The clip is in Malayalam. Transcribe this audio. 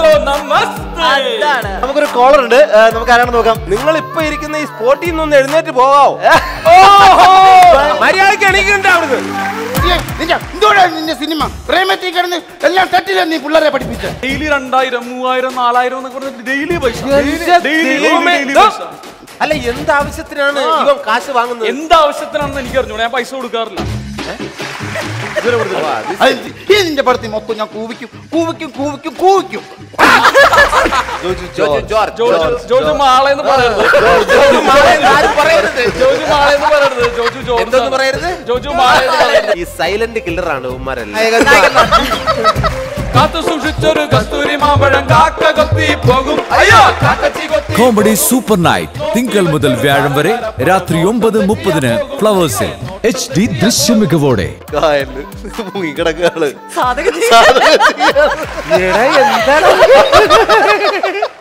ഹലോ നമസ്തേ അതാണ് നമുക്കൊരു കോളർ ഉണ്ട് ആ, നമുക്ക് ആരാണെന്ന് നോക്കാം നിങ്ങൾ ഇപ്പൊ ഇരിക്കുന്ന ഈ സ്പോട്ടിൽ നിന്ന് ഒന്ന് എഴുന്നേറ്റ് പോകാവോ മര്യാദക്ക് എണീക്കണ്ട അവിടുന്ന് നിന്റെ എന്തോടാ നിന്റെ സിനിമ പ്രേമത്തിൽ കിടന്ന് എല്ലാം സെറ്റില്ല നീ പിള്ളേരെ പഠിപ്പിച്ച ഡെയിലി രണ്ടായിരം മൂവായിരം നാലായിരം എന്നൊക്കെ പറഞ്ഞിട്ട് ഡെയിലി പൈസ ഡെയിലി ദൈവമേ, ഡെയിലി ദോ. പൈസ അല്ല എന്ത് ആവശ്യത്തിനാണ് ഇവൻ കാശ് വാങ്ങുന്നത് എന്താവശ്യത്തിനാണെന്ന് എനിക്ക് അറിഞ്ഞു ഞാൻ പൈസ കൊടുക്കാറില്ല ഈ നിന്റെ പടത്തിൽ മൊത്തം ഞാൻ കൂവിക്കും കൂവിക്കും കൂവിക്കും കൂവിക്കും ജോജു ജോർജ് ജോജു ജോജു മാളെന്ന് പറയരുത് ജോജു മാളയെന്ന് ആരും പറയരുത്. ജോജു മാളെന്ന് പറയരുത് ജോജു ജോർജ് എന്തോന്ന് പറയരുത് ജോജു മാളെന്ന് പറയരുത് ഈ സൈലന്റ് കില്ലറാണ് ഉമ്മാരെല്ലാം കാത്തു സൂക്ഷിച്ചൊരു കസ്തൂരി മാമ്പഴം കാക്ക കൊത്തി പോകും അയ്യോ കാക്കച്ചി കൊത്തി കോമഡി സൂപ്പർ നൈറ്റ് തിങ്കൾ മുതൽ വ്യാഴം വരെ രാത്രി ഒമ്പത് മുപ്പതിന് ഫ്ലവേഴ്സിൽ എച്ച് ഡി ദൃശ്യമികവോടെ മുങ്ങിക്കിടക്കാള് സാധക എടാ എന്താണ്